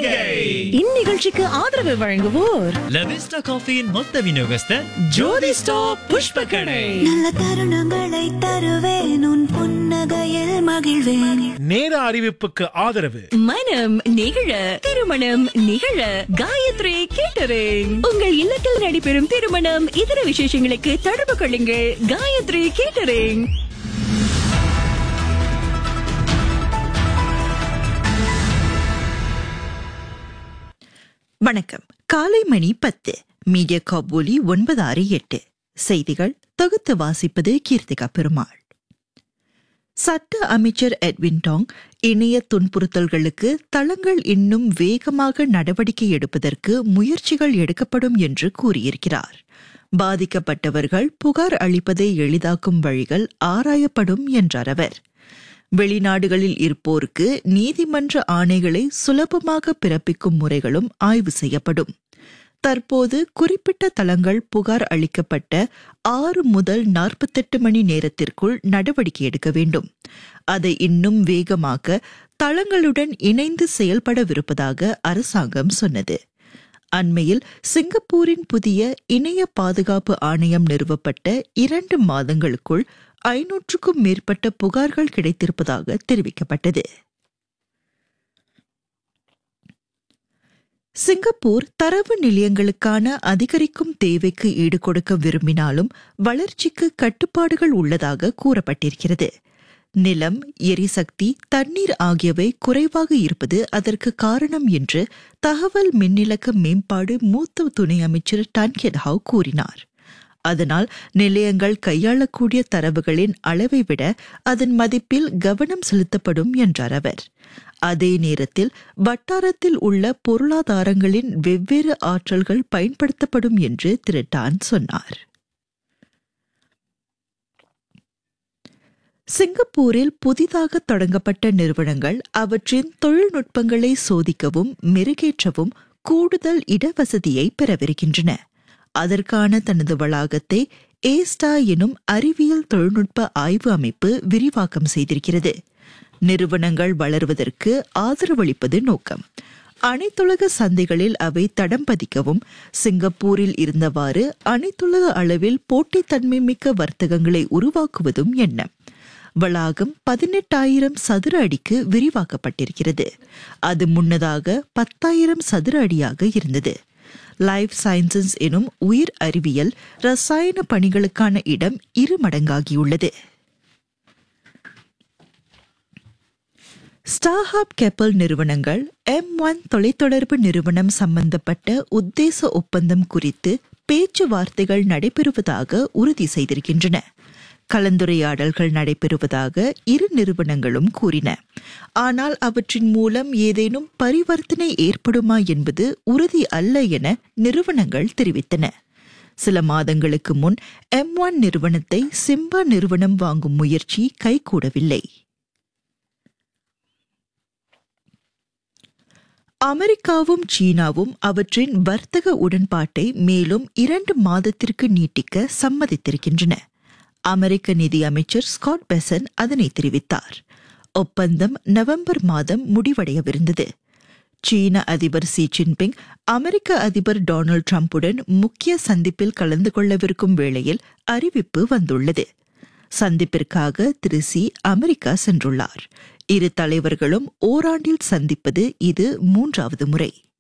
சிங்கை இந்நிகழ்ச்சிக்கு ஆதரவு வழங்குவோர் லவிஸ்டா காஃபியின் மொத்த விநியோகஸ்தர் ஜோதி ஸ்டாப் புஷ்ப கடை நல்ல தருணங்களை தருவேன் உன் புன்னகையில் மகிழ்வேன் நேர அறிவிப்புக்கு ஆதரவு மனம் நிகழ திருமணம் நிகழ காயத்ரி கேட்டரிங் உங்கள் இல்லத்தில் நடைபெறும் திருமணம் இதர விசேஷங்களுக்கு தொடர்பு கொள்ளுங்கள் காயத்ரி கேட்டரிங் வணக்கம் காலை மணி பத்து மீடியா காபூலி ஒன்பது ஆறு எட்டு செய்திகள் தொகுத்து வாசிப்பது கீர்த்திகா பெருமாள் சட்ட அமைச்சர் எட்வின் டாங் இணைய துன்புறுத்தல்களுக்கு தளங்கள் இன்னும் வேகமாக நடவடிக்கை எடுப்பதற்கு முயற்சிகள் எடுக்கப்படும் என்று கூறியிருக்கிறார் பாதிக்கப்பட்டவர்கள் புகார் அளிப்பதை எளிதாக்கும் வழிகள் ஆராயப்படும் என்றார் அவர் வெளிநாடுகளில் இருப்போருக்கு நீதிமன்ற ஆணைகளை சுலபமாக பிறப்பிக்கும் முறைகளும் ஆய்வு செய்யப்படும் தற்போது குறிப்பிட்ட தளங்கள் புகார் அளிக்கப்பட்ட ஆறு முதல் நாற்பத்தெட்டு மணி நேரத்திற்குள் நடவடிக்கை எடுக்க வேண்டும் அதை இன்னும் வேகமாக்க தளங்களுடன் இணைந்து செயல்படவிருப்பதாக அரசாங்கம் சொன்னது அண்மையில் சிங்கப்பூரின் புதிய இணைய பாதுகாப்பு ஆணையம் நிறுவப்பட்ட இரண்டு மாதங்களுக்குள் ஐநூற்றுக்கும் மேற்பட்ட புகார்கள் கிடைத்திருப்பதாக தெரிவிக்கப்பட்டது சிங்கப்பூர் தரவு நிலையங்களுக்கான அதிகரிக்கும் தேவைக்கு ஈடுகொடுக்க விரும்பினாலும் வளர்ச்சிக்கு கட்டுப்பாடுகள் உள்ளதாக கூறப்பட்டிருக்கிறது நிலம் எரிசக்தி தண்ணீர் ஆகியவை குறைவாக இருப்பது அதற்கு காரணம் என்று தகவல் மின்னிலக்க மேம்பாடு மூத்த துணை அமைச்சர் டன்கெட் ஹாவ் கூறினார் அதனால் நிலையங்கள் கையாளக்கூடிய தரவுகளின் அளவை விட அதன் மதிப்பில் கவனம் செலுத்தப்படும் என்றார் அவர் அதே நேரத்தில் வட்டாரத்தில் உள்ள பொருளாதாரங்களின் வெவ்வேறு ஆற்றல்கள் பயன்படுத்தப்படும் என்று திரு டான் சொன்னார் சிங்கப்பூரில் புதிதாக தொடங்கப்பட்ட நிறுவனங்கள் அவற்றின் தொழில்நுட்பங்களை சோதிக்கவும் மெருகேற்றவும் கூடுதல் இடவசதியை பெறவிருக்கின்றன அதற்கான தனது வளாகத்தை ஏஸ்டா எனும் அறிவியல் தொழில்நுட்ப ஆய்வு அமைப்பு விரிவாக்கம் செய்திருக்கிறது நிறுவனங்கள் வளர்வதற்கு ஆதரவளிப்பது நோக்கம் அனைத்துலக சந்தைகளில் அவை தடம் பதிக்கவும் சிங்கப்பூரில் இருந்தவாறு அனைத்துலக அளவில் போட்டித்தன்மை மிக்க வர்த்தகங்களை உருவாக்குவதும் எண்ணம் வளாகம் பதினெட்டாயிரம் சதுர அடிக்கு விரிவாக்கப்பட்டிருக்கிறது அது முன்னதாக பத்தாயிரம் சதுர அடியாக இருந்தது லைஃப் சயின்சஸ் எனும் உயிர் அறிவியல் ரசாயன பணிகளுக்கான இடம் இரு மடங்காகியுள்ளது ஸ்டார்ஹப் கெப்பல் நிறுவனங்கள் எம் ஒன் தொலைத்தொடர்பு நிறுவனம் சம்பந்தப்பட்ட உத்தேச ஒப்பந்தம் குறித்து பேச்சுவார்த்தைகள் நடைபெறுவதாக உறுதி செய்திருக்கின்றன கலந்துரையாடல்கள் நடைபெறுவதாக இரு நிறுவனங்களும் கூறின ஆனால் அவற்றின் மூலம் ஏதேனும் பரிவர்த்தனை ஏற்படுமா என்பது உறுதி அல்ல என நிறுவனங்கள் தெரிவித்தன சில மாதங்களுக்கு முன் எம் ஒன் நிறுவனத்தை சிம்பா நிறுவனம் வாங்கும் முயற்சி கைகூடவில்லை அமெரிக்காவும் சீனாவும் அவற்றின் வர்த்தக உடன்பாட்டை மேலும் இரண்டு மாதத்திற்கு நீட்டிக்க சம்மதித்திருக்கின்றன அமெரிக்க நிதி அமைச்சர் ஸ்காட் பெசன் அதனை தெரிவித்தார் ஒப்பந்தம் நவம்பர் மாதம் முடிவடையவிருந்தது சீன அதிபர் சி ஜின்பிங் அமெரிக்க அதிபர் டொனால்டு டிரம்புடன் முக்கிய சந்திப்பில் கலந்து கொள்ளவிருக்கும் வேளையில் அறிவிப்பு வந்துள்ளது சந்திப்பிற்காக திரு சி அமெரிக்கா சென்றுள்ளார் இரு தலைவர்களும் ஓராண்டில் சந்திப்பது இது மூன்றாவது முறை